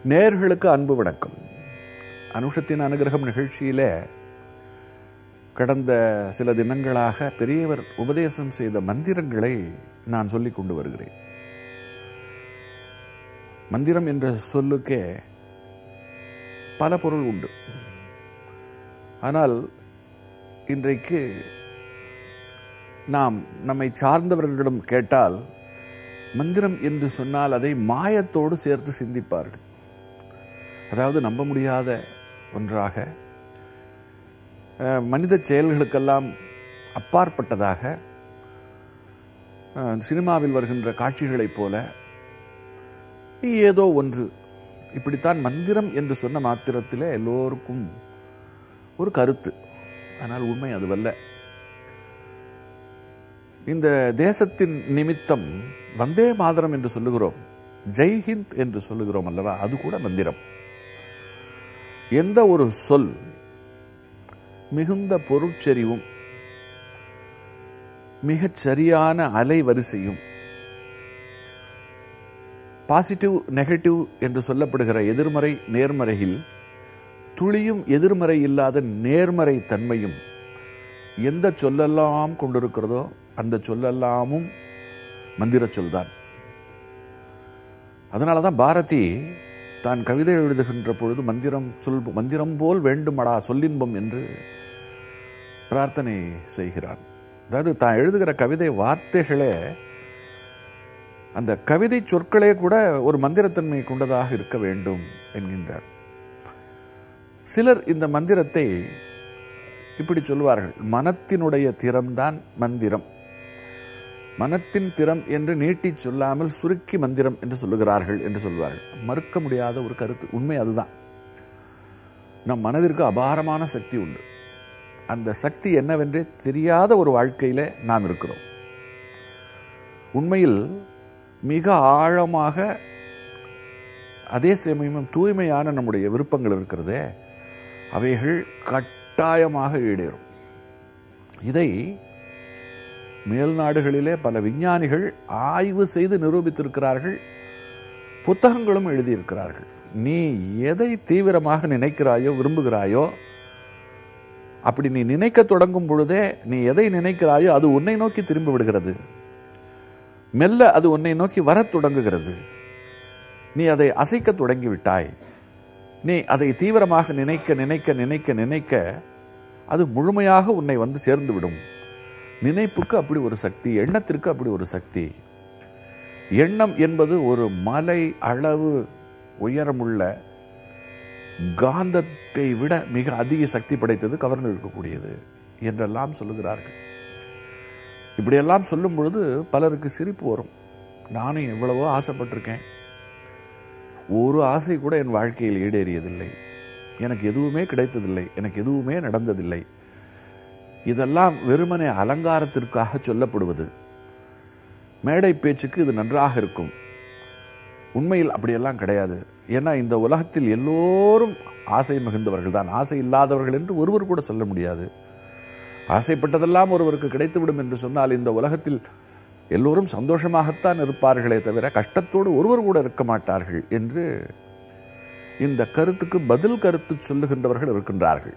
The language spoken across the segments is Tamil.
நேர்களுக்கு அன்பு வணக்கம் அனுஷத்தின் அனுகிரகம் நிகழ்ச்சியிலே கடந்த சில தினங்களாக பெரியவர் உபதேசம் செய்த மந்திரங்களை நான் சொல்லிக் கொண்டு வருகிறேன் மந்திரம் என்ற சொல்லுக்கே பல பொருள் உண்டு ஆனால் இன்றைக்கு நாம் நம்மை சார்ந்தவர்களிடம் கேட்டால் மந்திரம் என்று சொன்னால் அதை மாயத்தோடு சேர்த்து சிந்திப்பார்கள் அதாவது நம்ப முடியாத ஒன்றாக அஹ், மனித செயல்களுக்கெல்லாம் அப்பாற்பட்டதாக அஹ், சினிமாவில் வருகின்ற காட்சிகளைப் போல ஏதோ ஒன்று இப்படித்தான் மந்திரம் என்று சொன்ன மாத்திரத்திலே எல்லோருக்கும் ஒரு கருத்து ஆனால் உண்மை அதுவல்ல இந்த தேசத்தின் நிமித்தம் வந்தே மாதரம் என்று சொல்லுகிறோம் ஜெய்ஹிந்த் என்று சொல்லுகிறோம் அல்லவா அது கூட மந்திரம் எந்த ஒரு சொல் மிகுந்த பொருட்செறிவும் மிகச் சரியான அலைவரிசையும் பாசிட்டிவ் நெகட்டிவ் என்று சொல்லப்படுகிற எதிர்மறை நேர்மறையில் துளியும் எதிர்மறை இல்லாத நேர்மறை தன்மையும் எந்த சொல்லெல்லாம் கொண்டிருக்கிறதோ அந்த சொல்லெல்லாமும் மந்திர சொல்தான் அதனால தான் பாரதி தான் கவிதை எழுதுகின்ற பொழுது மந்திரம் சொல் மந்திரம் போல் வேண்டுமடா சொல்லின்பம் என்று பிரார்த்தனை செய்கிறான் அதாவது தான் எழுதுகிற கவிதை வார்த்தைகளே அந்த கவிதை சொற்களே கூட ஒரு மந்திரத்தன்மை கொண்டதாக இருக்க வேண்டும் என்கின்றார் சிலர் இந்த மந்திரத்தை இப்படி சொல்வார்கள் மனத்தினுடைய திறம்தான் மந்திரம் மனத்தின் திறம் என்று நீட்டி சொல்லாமல் சுருக்கி மந்திரம் என்று சொல்லுகிறார்கள் என்று சொல்வார்கள் மறுக்க முடியாத ஒரு கருத்து உண்மை அதுதான் நம் மனதிற்கு அபாரமான சக்தி உண்டு அந்த சக்தி என்னவென்றே தெரியாத ஒரு வாழ்க்கையில நாம் இருக்கிறோம் உண்மையில் மிக ஆழமாக அதே சமயம் தூய்மையான நம்முடைய விருப்பங்கள் இருக்கிறதே அவைகள் கட்டாயமாக ஈடேறும் இதை மேல் நாடுகளிலே பல விஞ்ஞானிகள் ஆய்வு செய்து நிரூபித்திருக்கிறார்கள் புத்தகங்களும் எழுதியிருக்கிறார்கள் நீ எதை தீவிரமாக நினைக்கிறாயோ விரும்புகிறாயோ அப்படி நீ நினைக்க தொடங்கும் பொழுதே நீ எதை நினைக்கிறாயோ அது உன்னை நோக்கி திரும்பி விடுகிறது மெல்ல அது உன்னை நோக்கி வரத் தொடங்குகிறது நீ அதை அசைக்க தொடங்கி விட்டாய் நீ அதை தீவிரமாக நினைக்க நினைக்க நினைக்க நினைக்க அது முழுமையாக உன்னை வந்து சேர்ந்து விடும் நினைப்புக்கு அப்படி ஒரு சக்தி எண்ணத்திற்கு அப்படி ஒரு சக்தி எண்ணம் என்பது ஒரு மலை அளவு உயரமுள்ள காந்தத்தை விட மிக அதிக சக்தி படைத்தது கவர்ந்து இருக்கக்கூடியது என்றெல்லாம் சொல்லுகிறார்கள் இப்படியெல்லாம் சொல்லும் பொழுது பலருக்கு சிரிப்பு வரும் நானும் எவ்வளவோ ஆசைப்பட்டிருக்கேன் ஒரு ஆசை கூட என் வாழ்க்கையில் ஈடேறியதில்லை எனக்கு எதுவுமே கிடைத்ததில்லை எனக்கு எதுவுமே நடந்ததில்லை இதெல்லாம் வெறுமனே அலங்காரத்திற்காக சொல்லப்படுவது மேடை பேச்சுக்கு இது நன்றாக இருக்கும் உண்மையில் அப்படியெல்லாம் கிடையாது ஏன்னா இந்த உலகத்தில் எல்லோரும் ஆசை மிகுந்தவர்கள் தான் ஆசை இல்லாதவர்கள் என்று ஒருவர் கூட சொல்ல முடியாது ஆசைப்பட்டதெல்லாம் ஒருவருக்கு கிடைத்துவிடும் என்று சொன்னால் இந்த உலகத்தில் எல்லோரும் சந்தோஷமாகத்தான் இருப்பார்களே தவிர கஷ்டத்தோடு ஒருவர் கூட இருக்க மாட்டார்கள் என்று இந்த கருத்துக்கு பதில் கருத்து சொல்லுகின்றவர்கள் இருக்கின்றார்கள்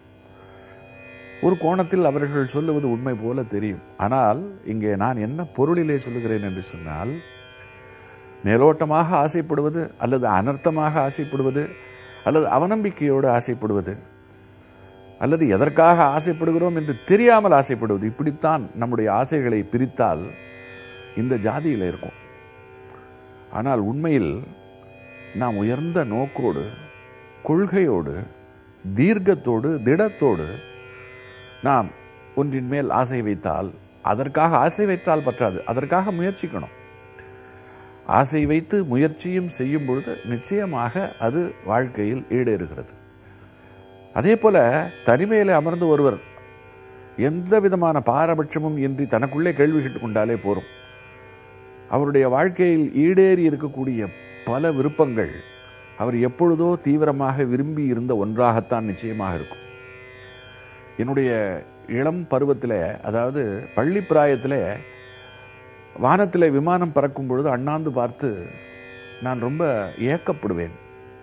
ஒரு கோணத்தில் அவர்கள் சொல்லுவது உண்மை போல தெரியும் ஆனால் இங்கே நான் என்ன பொருளிலே சொல்லுகிறேன் என்று சொன்னால் மேலோட்டமாக ஆசைப்படுவது அல்லது அனர்த்தமாக ஆசைப்படுவது அல்லது அவநம்பிக்கையோடு ஆசைப்படுவது அல்லது எதற்காக ஆசைப்படுகிறோம் என்று தெரியாமல் ஆசைப்படுவது இப்படித்தான் நம்முடைய ஆசைகளை பிரித்தால் இந்த ஜாதியில் இருக்கும் ஆனால் உண்மையில் நாம் உயர்ந்த நோக்கோடு கொள்கையோடு தீர்க்கத்தோடு திடத்தோடு நாம் ஒன்றின் மேல் ஆசை வைத்தால் அதற்காக ஆசை வைத்தால் பற்றாது அதற்காக முயற்சிக்கணும் ஆசை வைத்து முயற்சியும் செய்யும் பொழுது நிச்சயமாக அது வாழ்க்கையில் ஈடேறுகிறது அதே போல தனிமையில் அமர்ந்து ஒருவர் எந்த விதமான பாரபட்சமும் இன்றி தனக்குள்ளே கேள்வி கேட்டுக் கொண்டாலே போரும் அவருடைய வாழ்க்கையில் ஈடேறி இருக்கக்கூடிய பல விருப்பங்கள் அவர் எப்பொழுதோ தீவிரமாக விரும்பி இருந்த ஒன்றாகத்தான் நிச்சயமாக இருக்கும் என்னுடைய இளம் பருவத்தில் அதாவது பள்ளி பிராயத்தில் வானத்தில் விமானம் பறக்கும் பொழுது அண்ணாந்து பார்த்து நான் ரொம்ப ஏக்கப்படுவேன்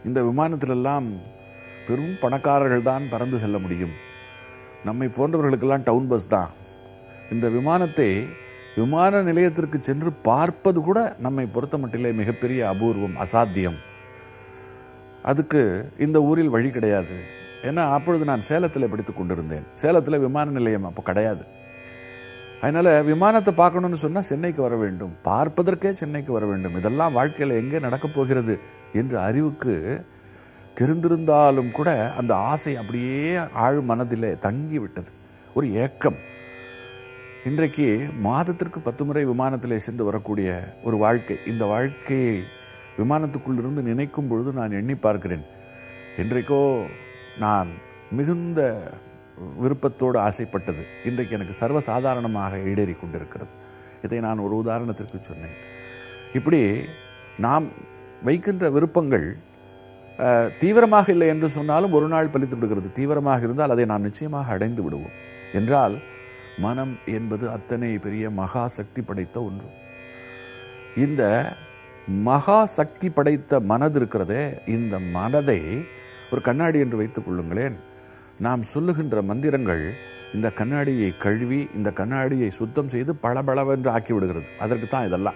இந்த விமானத்திலெல்லாம் பெரும் பணக்காரர்கள் தான் பறந்து செல்ல முடியும் நம்மை போன்றவர்களுக்கெல்லாம் டவுன் பஸ் தான் இந்த விமானத்தை விமான நிலையத்திற்கு சென்று பார்ப்பது கூட நம்மை பொறுத்த மட்டிலே மிகப்பெரிய அபூர்வம் அசாத்தியம் அதுக்கு இந்த ஊரில் வழி கிடையாது ஏன்னா அப்பொழுது நான் சேலத்தில் படித்துக் கொண்டிருந்தேன் சேலத்தில் விமான நிலையம் அப்போ கிடையாது அதனால விமானத்தை பார்க்கணும்னு சொன்னால் சென்னைக்கு வர வேண்டும் பார்ப்பதற்கே சென்னைக்கு வர வேண்டும் இதெல்லாம் வாழ்க்கையில் எங்கே நடக்கப் போகிறது என்ற அறிவுக்கு தெரிந்திருந்தாலும் கூட அந்த ஆசை அப்படியே ஆழ் மனதிலே தங்கி விட்டது ஒரு ஏக்கம் இன்றைக்கு மாதத்திற்கு பத்து முறை விமானத்திலே சென்று வரக்கூடிய ஒரு வாழ்க்கை இந்த வாழ்க்கையை விமானத்துக்குள் இருந்து நினைக்கும் பொழுது நான் எண்ணி பார்க்கிறேன் இன்றைக்கோ நான் மிகுந்த விருப்பத்தோடு ஆசைப்பட்டது இன்றைக்கு எனக்கு சர்வசாதாரணமாக ஈடேறி கொண்டிருக்கிறது இதை நான் ஒரு உதாரணத்திற்கு சொன்னேன் இப்படி நாம் வைக்கின்ற விருப்பங்கள் அஹ், தீவிரமாக இல்லை என்று சொன்னாலும் ஒரு நாள் பலித்து விடுகிறது தீவிரமாக இருந்தால் அதை நாம் நிச்சயமாக அடைந்து விடுவோம் என்றால் மனம் என்பது அத்தனை பெரிய மகா சக்தி படைத்த ஒன்று இந்த மகா சக்தி படைத்த மனது இருக்கிறதே இந்த மனதை ஒரு கண்ணாடி என்று வைத்துக் கொள்ளுங்களேன் நாம் சொல்லுகின்ற மந்திரங்கள் இந்த கண்ணாடியை கழுவி இந்த கண்ணாடியை சுத்தம் செய்து பளபளவென்று ஆக்கி விடுகிறது அதற்கு தான் இதெல்லாம்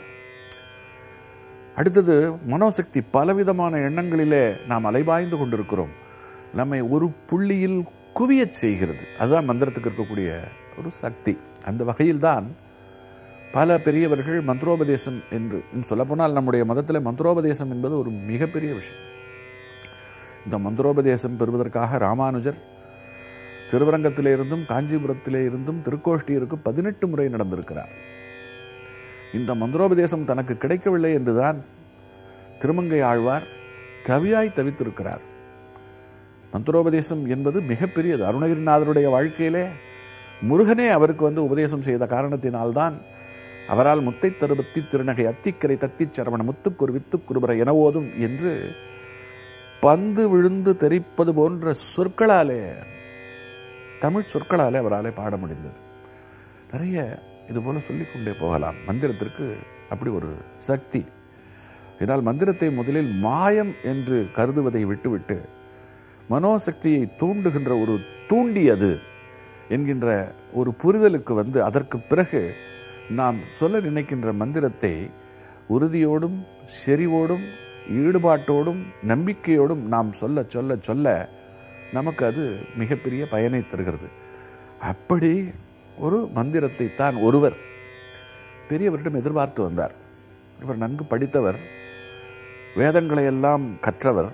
அடுத்தது மனோசக்தி பலவிதமான எண்ணங்களிலே நாம் அலைபாய்ந்து கொண்டிருக்கிறோம் நம்மை ஒரு புள்ளியில் குவியச் செய்கிறது அதுதான் மந்திரத்துக்கு இருக்கக்கூடிய ஒரு சக்தி அந்த வகையில்தான் பல பெரியவர்கள் மந்திரோபதேசம் என்று சொல்லப்போனால் நம்முடைய மதத்தில் மந்திரோபதேசம் என்பது ஒரு மிகப்பெரிய விஷயம் இந்த மந்திரோபதேசம் பெறுவதற்காக ராமானுஜர் திருவரங்கத்திலே இருந்தும் காஞ்சிபுரத்திலே இருந்தும் திருக்கோஷ்டியருக்கு பதினெட்டு முறை நடந்திருக்கிறார் இந்த மந்திரோபதேசம் தனக்கு கிடைக்கவில்லை என்றுதான் திருமங்கை ஆழ்வார் கவியாய் தவித்திருக்கிறார் மந்திரோபதேசம் என்பது மிகப்பெரியது அருணகிரிநாதருடைய வாழ்க்கையிலே முருகனே அவருக்கு வந்து உபதேசம் செய்த காரணத்தினால்தான் அவரால் முத்தை தருபத்தி திருநகை அத்திக்கரை தத்திச் சரவண முத்துக்குரு வித்துக்குருபர என ஓதும் என்று பந்து விழுந்து தெரிப்பது போன்ற சொற்களாலே தமிழ் சொற்களாலே அவராலே பாட முடிந்தது நிறைய இது போல சொல்லிக்கொண்டே போகலாம் மந்திரத்திற்கு அப்படி ஒரு சக்தி இதனால் மந்திரத்தை முதலில் மாயம் என்று கருதுவதை விட்டுவிட்டு மனோசக்தியை தூண்டுகின்ற ஒரு தூண்டியது என்கின்ற ஒரு புரிதலுக்கு வந்து அதற்கு பிறகு நாம் சொல்ல நினைக்கின்ற மந்திரத்தை உறுதியோடும் செறிவோடும் ஈடுபாட்டோடும் நம்பிக்கையோடும் நாம் சொல்ல சொல்ல சொல்ல நமக்கு அது மிகப்பெரிய பயனை தருகிறது அப்படி ஒரு மந்திரத்தை தான் ஒருவர் பெரியவரிடம் எதிர்பார்த்து வந்தார் இவர் நன்கு படித்தவர் வேதங்களை எல்லாம் கற்றவர்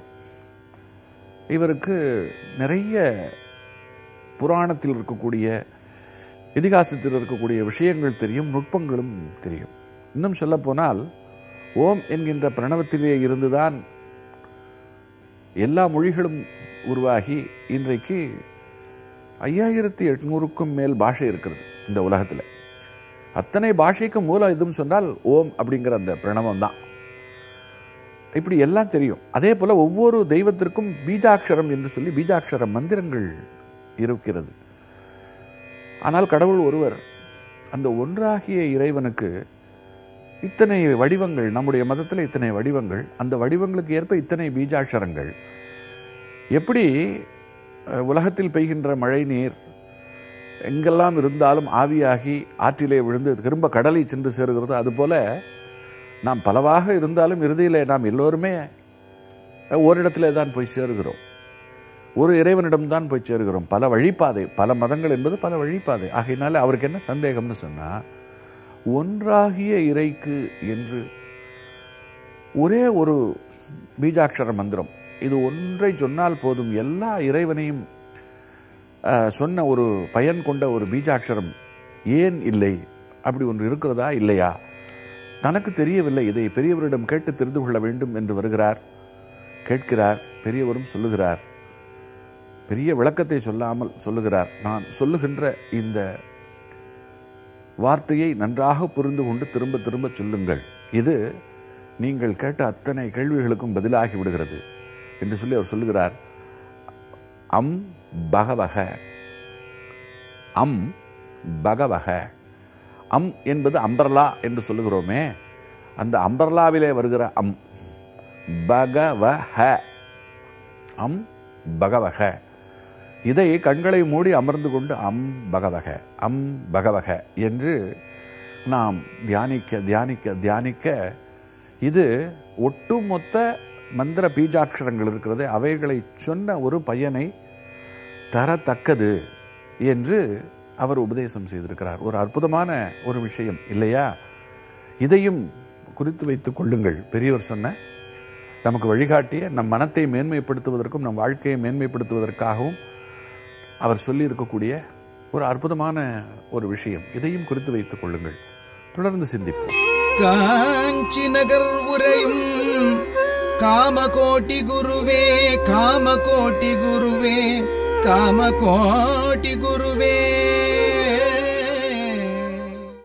இவருக்கு நிறைய புராணத்தில் இருக்கக்கூடிய இதிகாசத்தில் இருக்கக்கூடிய விஷயங்கள் தெரியும் நுட்பங்களும் தெரியும் இன்னும் சொல்லப்போனால் ஓம் என்கின்ற பிரணவத்திலே இருந்துதான் எல்லா மொழிகளும் உருவாகி இன்றைக்கு ஐயாயிரத்தி எட்நூறுக்கும் மேல் பாஷை இருக்கிறது இந்த உலகத்தில் அத்தனை பாஷைக்கு மூலம் எதுவும் சொன்னால் ஓம் அப்படிங்கிற அந்த பிரணவம் தான் இப்படி எல்லாம் தெரியும் அதே போல ஒவ்வொரு தெய்வத்திற்கும் பீஜாட்சரம் என்று சொல்லி பீஜாட்சர மந்திரங்கள் இருக்கிறது ஆனால் கடவுள் ஒருவர் அந்த ஒன்றாகிய இறைவனுக்கு இத்தனை வடிவங்கள் நம்முடைய மதத்தில் இத்தனை வடிவங்கள் அந்த வடிவங்களுக்கு ஏற்ப இத்தனை பீஜாட்சரங்கள் எப்படி அஹ், உலகத்தில் பெய்கின்ற மழை நீர் எங்கெல்லாம் இருந்தாலும் ஆவியாகி ஆற்றிலே விழுந்து திரும்ப கடலை சென்று சேருகிறதோ அதுபோல நாம் பலவாக இருந்தாலும் இறுதியிலே நாம் எல்லோருமே ஓரிடத்திலே தான் போய் சேருகிறோம் ஒரு இறைவனிடம் தான் போய் சேருகிறோம் பல வழிப்பாதை பல மதங்கள் என்பது பல வழிப்பாதை ஆகையினால அவருக்கு என்ன சந்தேகம்னு சொன்னா ஒன்றாகிய இறைக்கு என்று ஒரே ஒரு பீஜாட்சர மந்திரம் இது ஒன்றை சொன்னால் போதும் எல்லா இறைவனையும் அஹ், சொன்ன ஒரு பயன் கொண்ட ஒரு பீஜாட்சரம் ஏன் இல்லை அப்படி ஒன்று இருக்கிறதா இல்லையா தனக்கு தெரியவில்லை இதை பெரியவரிடம் கேட்டு தெரிந்து கொள்ள வேண்டும் என்று வருகிறார் கேட்கிறார் பெரியவரும் சொல்லுகிறார் பெரிய விளக்கத்தை சொல்லாமல் சொல்லுகிறார் நான் சொல்லுகின்ற இந்த வார்த்தையை நன்றாக புரிந்து கொண்டு திரும்ப திரும்ப சொல்லுங்கள் இது நீங்கள் கேட்ட அத்தனை கேள்விகளுக்கும் பதிலாகி விடுகிறது என்று சொல்லி அவர் சொல்லுகிறார் அம் பகவக அம் பகவக அம் என்பது அம்பர்லா என்று சொல்லுகிறோமே அந்த அம்பர்லாவிலே வருகிற அம் பகவஹ அம் பகவக இதை கண்களை மூடி அமர்ந்து கொண்டு அம் பகவக அம் பகவக என்று நாம் தியானிக்க தியானிக்க தியானிக்க இது ஒட்டுமொத்த மந்திர பீஜாட்சரங்கள் இருக்கிறது அவைகளை சொன்ன ஒரு பையனை தரத்தக்கது என்று அவர் உபதேசம் செய்திருக்கிறார் ஒரு அற்புதமான ஒரு விஷயம் இல்லையா இதையும் குறித்து வைத்துக் கொள்ளுங்கள் பெரியவர் சொன்ன நமக்கு வழிகாட்டிய நம் மனத்தை மேன்மைப்படுத்துவதற்கும் நம் வாழ்க்கையை மேன்மைப்படுத்துவதற்காகவும் அவர் சொல்லி இருக்கக்கூடிய ஒரு அற்புதமான ஒரு விஷயம் இதையும் குறித்து வைத்துக் கொள்ளுங்கள் தொடர்ந்து சிந்திப்போம் காஞ்சி நகர் உரையும் காமகோட்டி குருவே காமகோட்டி குருவே காமகோட்டி குருவே